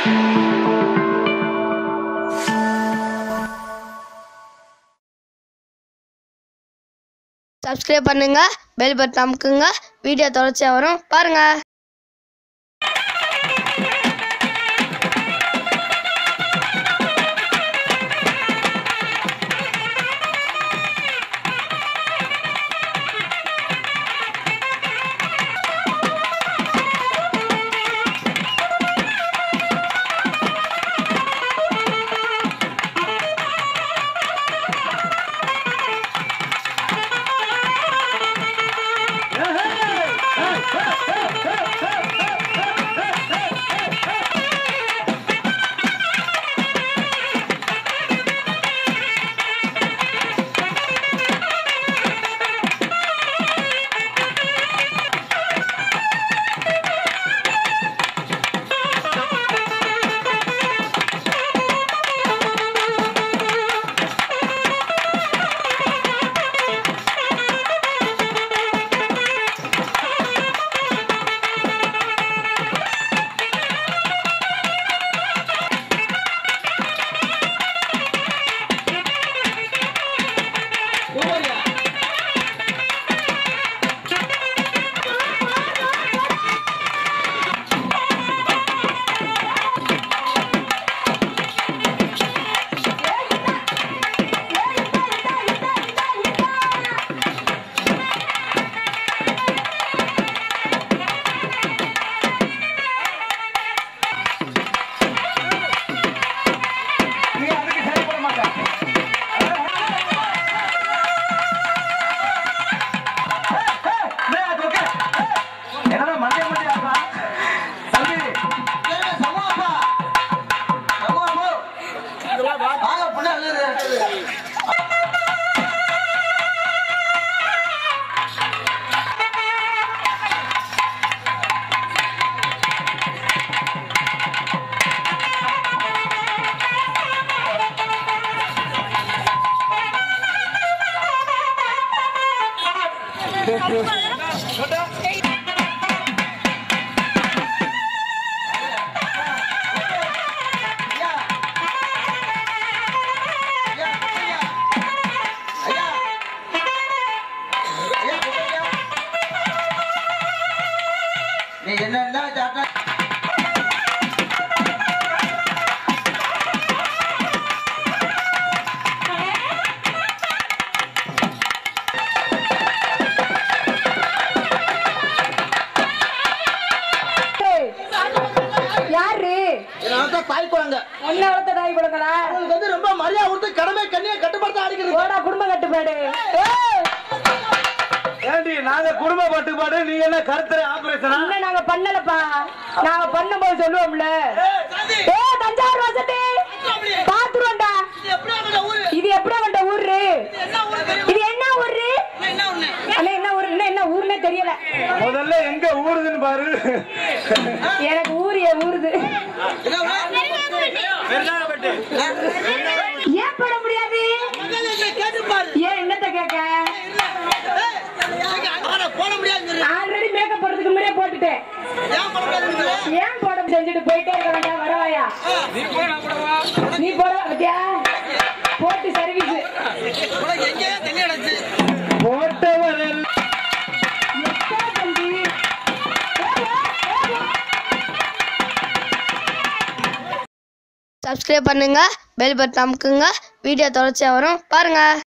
Subscribe பண்ணுங்க bell button அமுக்குங்க video தொடர்ச்சியாக வரும் பாருங்க நீ அதுக்கு சரிப்பட மாட்ட. ஏய், ஏய், அது okay. என்னடா மண்டைய மண்டைய ஆடுறா? தம்பி, நீ என்ன சாட்டா யாரு தாய் குழந்தை ஒன்ன வளர்த்த தாய் கொடுங்களா அவங்களுக்கு வந்து ரொம்ப மரியாதை கொடுத்து கடமை கண்ணியை கட்டுப்படுத்த அடிக்கிறது போடா குடும்ப கட்டுப்பாடு ஏண்டி நாங்க குடும்ப கட்டுப்பாடு நீங்க என்ன கருத்துறை ஆபரேஷனா இன்னும் நாங்க பண்ணலப்பா நாங்க பண்ணும்போது சொல்லுவோம்ல ஏ தஞ்சாவூர் வசதி பாத்துருவோம்டா இது எப்படி வந்த ஊரு இது என்ன ஊரு அண்ணா என்ன ஊரு இன்னும் என்ன ஊருன்னே தெரியல முதல்ல எங்க ஊருதுன்னு பாரு எனக்கு ஊரு என் ஊருது ஏன் போட முடியாது ஏன் என்னத்த கேட்க ஆல்ரெடி மேக்கப் போடுறதுக்கு முன்னாடியே போட்டுட்டேன் ஏன் போட செஞ்சுட்டு போயிட்டே இருக்க வேண்டாம் வரவாயா நீ போட பத்தியா போட்டு சர்வீஸ் போட்டவன் சப்ஸ்கிரைப் பண்ணுங்க பெல் பட்டன் அமுக்குங்க வீடியோ தொடர்ச்சியாக வரும் பாருங்க